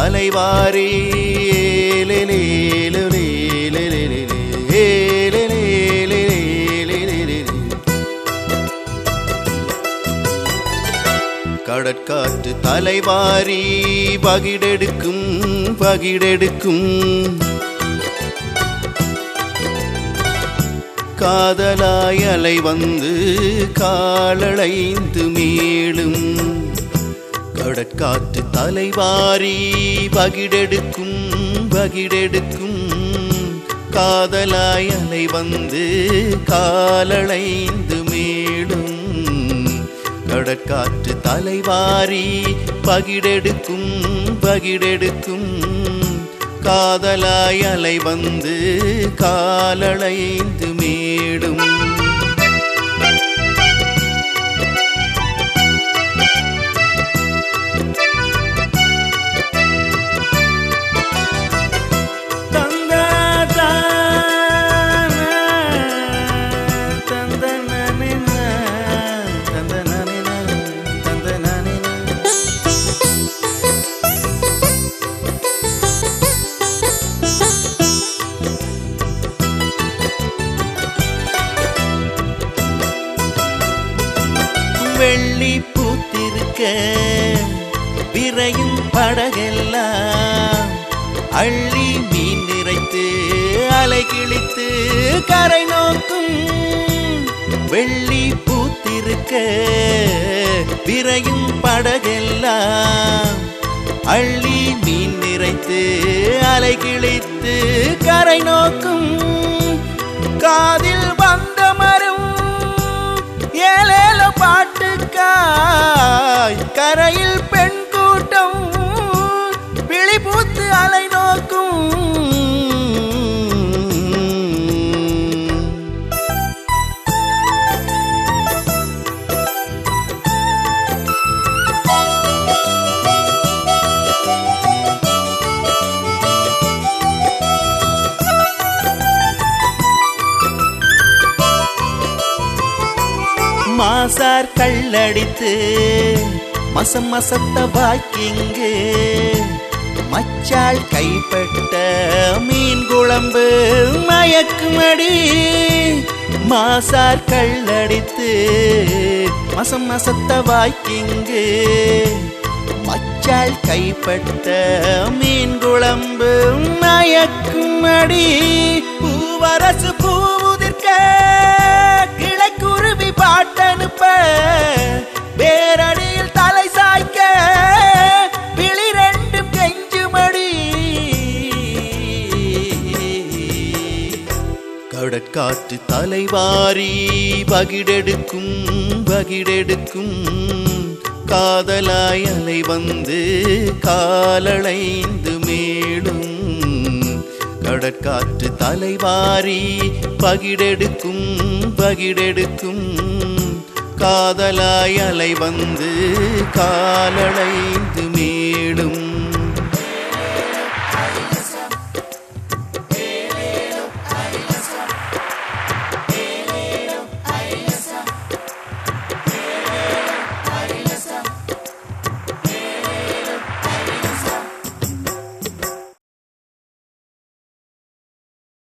தலைவாரி கடற்காற்று தலைவாரி பகிடெடுக்கும் பகிடெடுக்கும் காதலாய் அலை வந்து காலளைந்து மீளும் கடற்காற்று தலைவாரி பகிடெடுக்கும் பகிடெடுக்கும் காதலாய் அலை வந்து காலளைந்து மீளும் கடற்காற்று தலைவாரி பகிடெடுக்கும் பகிடெடுக்கும் காதலாய் அலை வந்து காலளைந்து மீடும் வெள்ளி பூத்திருக்க விரையும் படகெல்லாம் அள்ளி மீன் நிறைத்து அலை கிழித்து கரை நோக்கும் வெள்ளி பூத்திருக்க விரையும் படகெல்லாம் அள்ளி மீன் நிறைத்து அலை கிழித்து கரை நோக்கும் காதில் வந்த மரும் ஏலேல பாட்டுக்காய் கரையில் பெண் கூட்டம் விழிபூத்து அலை நோக்கும் மாசார் கள்ளடித்து மசம் மசத்த வாக்கிங்கு மச்சாள் கைப்பட்ட மீன் குழம்பு மயக்குமடி மாசார் கள்ளடித்து மசம் மசத்த வாக்கிங்கு மச்சாள் கைப்பட்ட மீன் குழம்பு மயக்குமடி பூவரசு பூவுதிர்க்க கிளைக்குருவி பாட்டனுப்ப வேரடியில் தலை சாய்க்க விழி ரெண்டும் கெஞ்சுமடி கடற்காற்று தலைவாரி பகிடெடுக்கும் பகிடெடுக்கும் காதலாய் அலை வந்து காலளைந்து மேடும் கடற்காற்று தலைவாரி பகிடெடுக்கும் பகிடெடுக்கும் காதலாய் அலை வந்து காலளைந்து மே